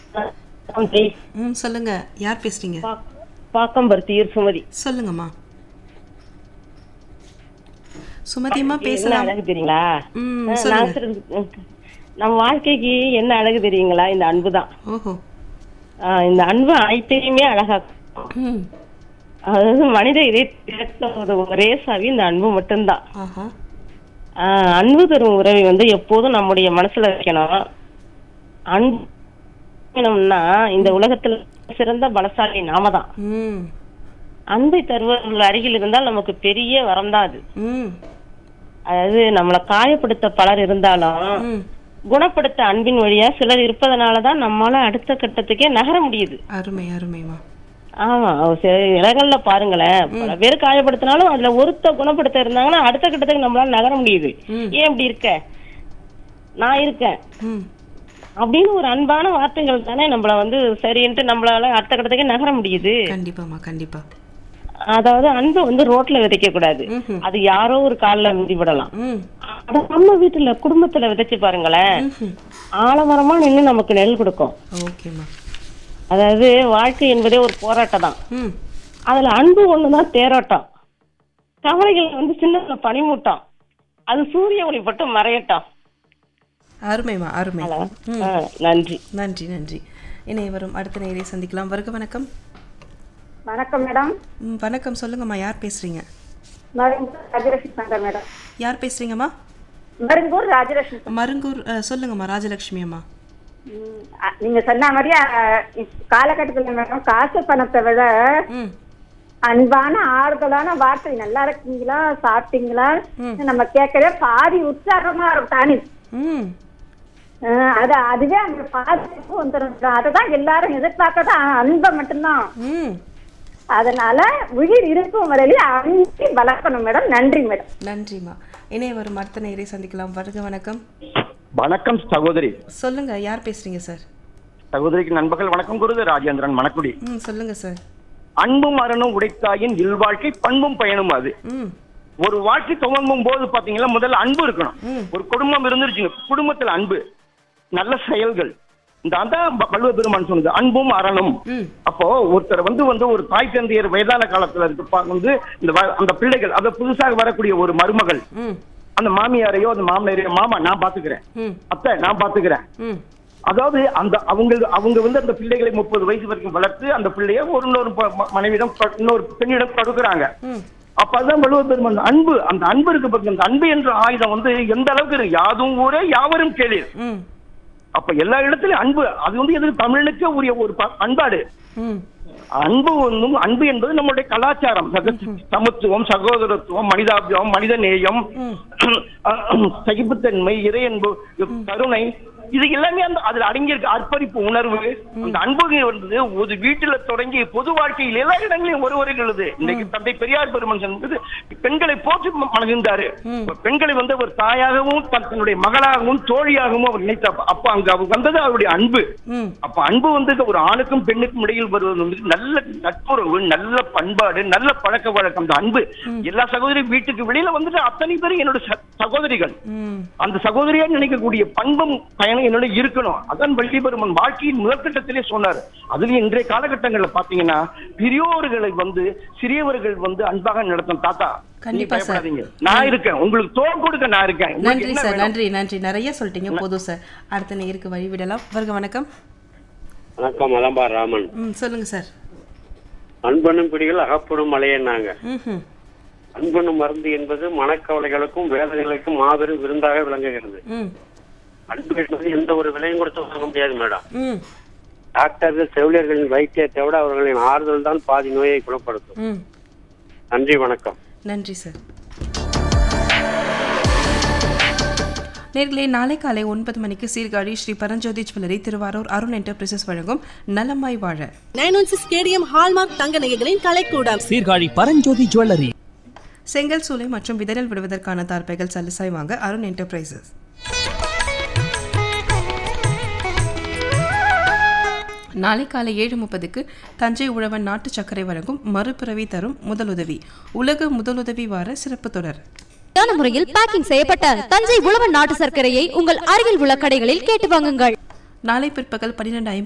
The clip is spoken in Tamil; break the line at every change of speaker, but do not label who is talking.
ம் சொல்லுங்க யார் பேசுறீங்க
பாக்கம்பருத்தியூர் சுமதி
சொல்லுங்கம்மா சுமதியம்மா
என்ன
பேசலாம்
அழகு தெரியுங்களா
ம்
நான்
சொல்லுங்க
சொல்றது- நம்ம வாழ்க்கைக்கு என்ன அழகு தெரியுங்களா இந்த அன்பு தான்
ஓஹோ
இந்த அன்பு அனைத்தையுமே அழகா
ம்
அதாவது மனித இதயத்திற்கு ஒரே சாவி இந்த அன்பு மட்டும்தான்
ஆஹா
ஆஹ் அன்பு தரும் உறவை வந்து எப்போதும் நம்முடைய மனசுல வைக்கணும் அன்பு வேணும்னா இந்த உலகத்துல சிறந்த பலசாலி நாம தான்
ம்
அன்பை தருவர்கள் அருகில் இருந்தால் நமக்கு பெரிய வரம் தான் அது
ம்
அதாவது நம்மளை காயப்படுத்த பலர் இருந்தாலும்
ம்
குணப்படுத்த அன்பின் வழியா சிலர் இருப்பதனாலதான் நம்மளால அடுத்த கட்டத்துக்கே நகர முடியுது
அருமை அருமைமா
ஆமா ஒரு சில இடங்கள்ல பாருங்களேன் பல பேர் காயப்படுத்தினாலும் அதுல ஒருத்த குணப்படுத்த இருந்தாங்கன்னா அடுத்த கட்டத்துக்கு நம்மளால நகர முடியுது
ம்.
ஏன் இப்படி இருக்க நான் இருக்கேன்
ம்
அப்படின்னு ஒரு அன்பான வார்த்தைகள் தானே நம்மள வந்து சரின்ட்டு நம்மளால அடுத்த கட்டத்துக்கே நகர முடியுது
கண்டிப்பாம்மா கண்டிப்பா
அதாவது அன்பை வந்து ரோட்ல விதைக்க கூடாது
ம்ஹும்.
அது யாரோ ஒரு கால்ல மிதிபடலாம்
ம்
அத நம்ம வீட்டுல குடும்பத்துல விதைச்சு பாருங்களேன்
ம்ஹும்.
ஆலமரமா நின்னு நமக்கு நெல் கொடுக்கும்
ஓகேம்மா
அதாவது வாழ்க்கை என்பதே ஒரு போராட்டம் தான்
ம்
அதுல அன்பு ஒண்ணுதான் தேரோட்டம் கவலைகள் வந்து சின்ன பனிமூட்டம் அது சூரிய ஒளி பட்டு மறையட்டும்
அருமைமா அருமை
ஹலோ
ம்.
ஆ, நன்றி
நன்றி நன்றி இணைய வரும் அடுத்த நேரை சந்திக்கலாம் வருக வணக்கம்
வணக்கம் மேடம்
ம் வணக்கம் சொல்லுங்கம்மா யார் பேசுறீங்க
மருங்கூர் ராஜலட்சுமி சங்கர் மேடம்
யார் பேசுறீங்கம்மா
மருங்கூர் ராஜலட்சுமி
மருங்கூர் அஹ், சொல்லுங்கம்மா ராஜலட்சுமி அம்மா
ம், அ, நீங்க சொன்ன மாதிரியே அ, இப் காலகட்டத்துல மேடம் காசு பணத்தை விட
ம்
அன்பான ஆறுதலான வார்த்தை நல்லா இருக்கீங்களா சாப்பிட்டீங்களா நம்ம கேட்கவே பாதி உற்சாகமா இருக்கும் தானே
ம்
அஹ், அது அதுவே அந்த பாதிப்பு வந்துடும் அதுதான் எல்லாரும் எதிர்பார்க்கறது அன்பை மட்டும்தான்
ம்
அதனால உயிர் இருக்கும் வரையில அன்பை வளர்க்கணும் மேடம் நன்றி மேடம்
நன்றிம்மா இணைய வரும் அடுத்த நேரை சந்திக்கலாம் வருக வணக்கம்
வணக்கம் சகோதரி
சொல்லுங்க யார் பேசுறீங்க சார்
சகோதரிக்கு நண்பர்கள் வணக்கம் குருது ராஜேந்திரன் மணக்குடி
ம் சொல்லுங்க சார்
அன்பும் மரணம் உடைத்தாயின் இல்வாழ்க்கை பண்பும் பயனும் அது
ம்
ஒரு வாழ்க்கை துவங்கும் போது பாத்தீங்கன்னா முதல்ல அன்பு இருக்கணும்
ம்.
ஒரு குடும்பம் இருந்துருச்சுங்க குடும்பத்துல அன்பு நல்ல செயல்கள் இந்த அதான் ப- வள்ளுவ பெருமான் சொன்னது அன்பும் அறணும்
ம்
அப்போ ஒருத்தர் வந்து வந்து ஒரு தாய் தந்தையர் வயதான காலத்துல இருக்க வந்து இந்த வ- அந்த பிள்ளைகள் அத புதுசாக வரக்கூடிய ஒரு மருமகள்
ம்
அந்த மாமியாரையோ அந்த மாமனாரையோ மாமா நான் பாத்துக்கிறேன்
ம்
அத்தை நான் பாத்துக்கிறேன்
ம்
அதாவது அந்த அவங்க அவங்க வந்து அந்த பிள்ளைகளை முப்பது வயசு வரைக்கும் வளர்த்து அந்த பிள்ளைய ஒரு இன்னொரு ப- ம- மனைவியிடம் ப- இன்னொரு பெண்ணிடம் கொடுக்குறாங்க
ம்
அப்ப அதான் வள்ளுவர் பெருமான் அன்பு அந்த அன்பு இருக்கு பாருங்க அந்த அன்பு என்ற ஆயுதம் வந்து எந்த அளவுக்கு இருக்கு யாதும் ஊரே யாவரும் கேளீர்
ம்
அப்ப எல்லா இடத்துலயும் அன்பு அது வந்து எது தமிழுக்கே உரிய ஒரு ப- பண்பாடு
ம்
அன்பு ஒன்றும் அன்பு என்பது நம்மளுடைய கலாச்சாரம் சக- சமத்துவம் சகோதரத்துவம் மனிதாபியம் மனித நேயம் சகிப்புத்தன்மை இறையன்பு கருணை இது எல்லாமே அந்த அதுல அடங்கியிருக்க அர்ப்பணிப்பு உணர்வு அந்த அன்பு வந்து ஒரு வீட்டுல தொடங்கி பொது வாழ்க்கையில் எல்லா இடங்களையும் ஒருவரை எழுது இன்னைக்கு தந்தை பெரியார் பெருமன் என்பது பெண்களை போற்றி ம- மகிழ்ந்தாரு பெண்களை வந்து ஒரு தாயாகவும் தன் தன்னுடைய மகளாகவும் தோழியாகவும் அவர் நினைத்தார் அப்ப அங்க அவர் வந்தது அவருடைய அன்பு
ம்
அப்ப அன்பு வந்து ஒரு ஆணுக்கும் பெண்ணுக்கும் இடையில் வருவது வந்து நல்ல நட்புறவு நல்ல பண்பாடு நல்ல பழக்க வழக்கம் அந்த அன்பு எல்லா சகோதரி வீட்டுக்கு வெளியில வந்துட்டு அத்தனை பேரும் என்னோட ச- சகோதரிகள்
ம்
அந்த சகோதரியா நினைக்கக்கூடிய பண்பும் பயணம் என்னோட இருக்கணும் அதான் வள்ளிபெருமன் வாழ்க்கையின் முதற்கட்டத்திலே சொன்னார் அதுலயும் இன்றைய காலகட்டங்கள்ல பாத்தீங்கன்னா பெரியோர்களை வந்து சிறியவர்கள் வந்து அன்பாக நடத்தும் தாத்தா நீங்க
கண்டிப்பா சார்.
பயப்படாதீங்க நான் இருக்கேன் உங்களுக்கு தோல் கொடுக்க நான் இருக்கேன் உங்களுக்கு
நன்றி
என்ன
சார்
வேணும்?
நன்றி நன்றி நிறைய சொல்லிட்டீங்க போதும் சார் அடுத்த நேருக்கு வழிவிடலாம் வருக வணக்கம்
வணக்கம் மதம்பா ராமன்
ம் சொல்லுங்க சார்
அன்பனும் பிடிகள் அகப்படும் மலையன்னாங்க
ம்
அன்பனும் மருந்து என்பது மனக்கவலைகளுக்கும் வேதனைகளுக்கும் மாபெரும் விருந்தாக விளங்குகிறது
ம்
அன்பு என்பது எந்த ஒரு விலையும் கொடுத்து வாங்க முடியாது மேடம்
ம்
டாக்டர்கள் செவிலியர்களின் வைத்தியத்தை விட அவர்களின் ஆறுதல் தான் பாதி நோயை குணப்படுத்தும்
ம்
நன்றி வணக்கம்
நன்றி சார் நேர்களே நாளை காலை ஒன்பது மணிக்கு சீர்காழி ஸ்ரீ பரஞ்சோதி ஜுவல்லரி திருவாரூர் அருண் என்டர்பிரைசஸ் வழங்கும் நலமாய் வாழ
nine one six stadium hallmark தங்க நகைகளின் கலைக்கூடம்
சீர்காழி பரஞ்சோதி ஜுவல்லரி
செங்கல் சூளை மற்றும் விதறல் விடுவதற்கான தார்ப்பைகள் சலுசாய் வாங்க அருண் என்டர்பிரைசஸ் நாளை காலை ஏழு முப்பதுக்கு தஞ்சை உழவன் நாட்டு சர்க்கரை வழங்கும் மறுபிறவி தரும் முதலுதவி உலக முதலுதவி வார சிறப்பு தொடர்
சரியான முறையில் பேக்கிங் செய்யப்பட்ட தஞ்சை உழவன் நாட்டு சர்க்கரையை உங்கள் அருகில் உள்ள கடைகளில் கேட்டு வாங்குங்கள்
நாளை பிற்பகல் பன்னிரண்டு